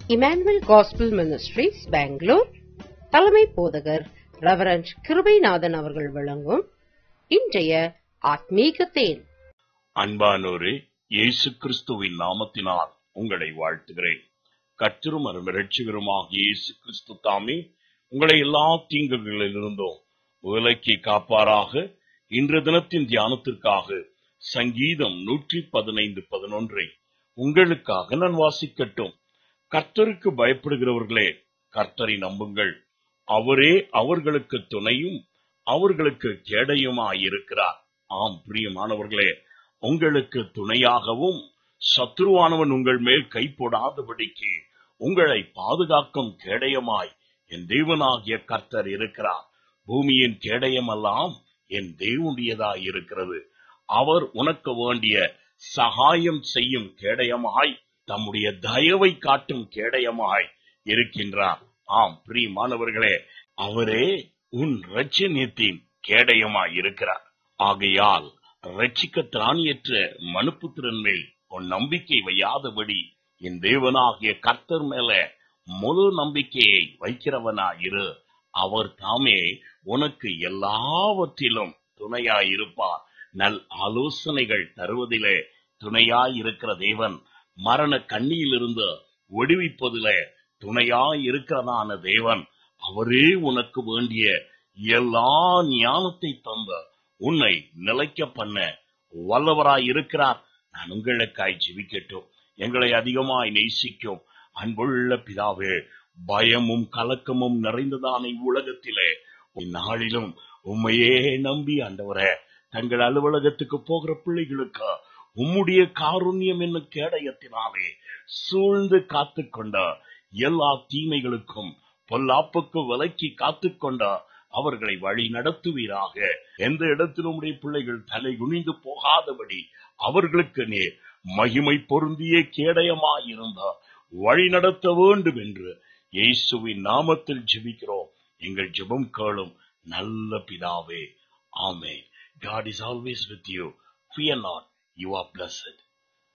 Emmanuel gospel ministries Bangalore தலைமை போதகர் reverend Kirubanathan அவர்கள் வழங்கும் இன்றைய ஆத்மீக தேன் அன்பானோரே இயேசு கிறிஸ்துவின் நாமத்தினால் உங்களை வாழ்த்துகிறேன் கர்த்தரும் அருமை ரட்சிகருமாக இயேசு கிறிஸ்து தாமே உங்களை எல்லா தீங்குகளிலிருந்தும் விலக்கி காப்பாராக இன்று தினத்தின் தியானத்திற்காக சங்கீதம் நூற்றி பதினைந்து பதினொன்றை உங்களுக்காக நான் வாசிக்கட்டும் கர்த்தருக்கு பயப்படுகிறவர்களே கர்த்தரை நம்புங்கள் அவரே அவர்களுக்கு துணையும் அவர்களுக்கு கேடையுமாயிருக்கிறார் ஆம் பிரியமானவர்களே உங்களுக்கு துணையாகவும் சத்ருவானவன் உங்கள் மேல் கை போடாதபடிக்கு உங்களை பாதுகாக்கும் கேடயமாய் என் தேவனாகிய கர்த்தர் இருக்கிறார் பூமியின் கேடயமெல்லாம் என் தேவனுடையதாய் இருக்கிறது அவர் உனக்கு வேண்டிய சகாயம் செய்யும் கேடயமாய் தம்முடைய தயவை காட்டும் கேடயமாய் இருக்கின்றார் ஆம் பிரியமானவர்களே அவரே உன் ரட்சணியத்தின் கேடயமாய் இருக்கிறார் ஆகையால் ரட்சிக்க திராணியற்ற மனுப்புத்திறன் மேல் உன் நம்பிக்கை வையாதபடி என் தேவனாகிய கர்த்தர் மேல முழு நம்பிக்கையை வைக்கிறவனாயிரு அவர் தாமே உனக்கு எல்லாவற்றிலும் துணையாயிருப்பார் நல் ஆலோசனைகள் தருவதிலே துணையாயிருக்கிற தேவன் மரண கண்ணியிலிருந்து விடுவிப்பதிலே துணையாயிருக்கிறதான தேவன் அவரே உனக்கு வேண்டிய எல்லா ஞானத்தை தந்த உன்னை நிலைக்க பண்ண வல்லவராய் இருக்கிறார் நான் உங்களுக்காய் ஜெபிக்கட்டும் எங்களை அதிகமாய் நேசிக்கும் அன்புள்ள பிதாவே பயமும் கலக்கமும் நிறைந்ததான உலகத்திலே நாளிலும் உண்மையே நம்பி ஆண்டவரே தங்கள் அலுவலகத்துக்கு போகிற பிள்ளைகளுக்கு உம்முடைய காருண்யம் என்னும் கேடயத்தினாலே சூழ்ந்து காத்துக்கொண்ட எல்லா தீமைகளுக்கும் பொல்லாப்புக்கு விலக்கி காத்துக்கொண்ட அவர்களை வழி நடத்துவீராக எந்த இடத்திலும் உடைய பிள்ளைகள் தலை குனிந்து போகாதபடி அவர்களுக்கு நேர் மகிமை பொருந்திய கேடயமாயிருந்த வழி நடத்த வேண்டும் என்று இயேசுவின் நாமத்தில் ஜெபிக்கிறோம் எங்கள் ஜெபம் கேளும் நல்ல பிதாவே ஆமே God is always with you. Fear not, you are blessed.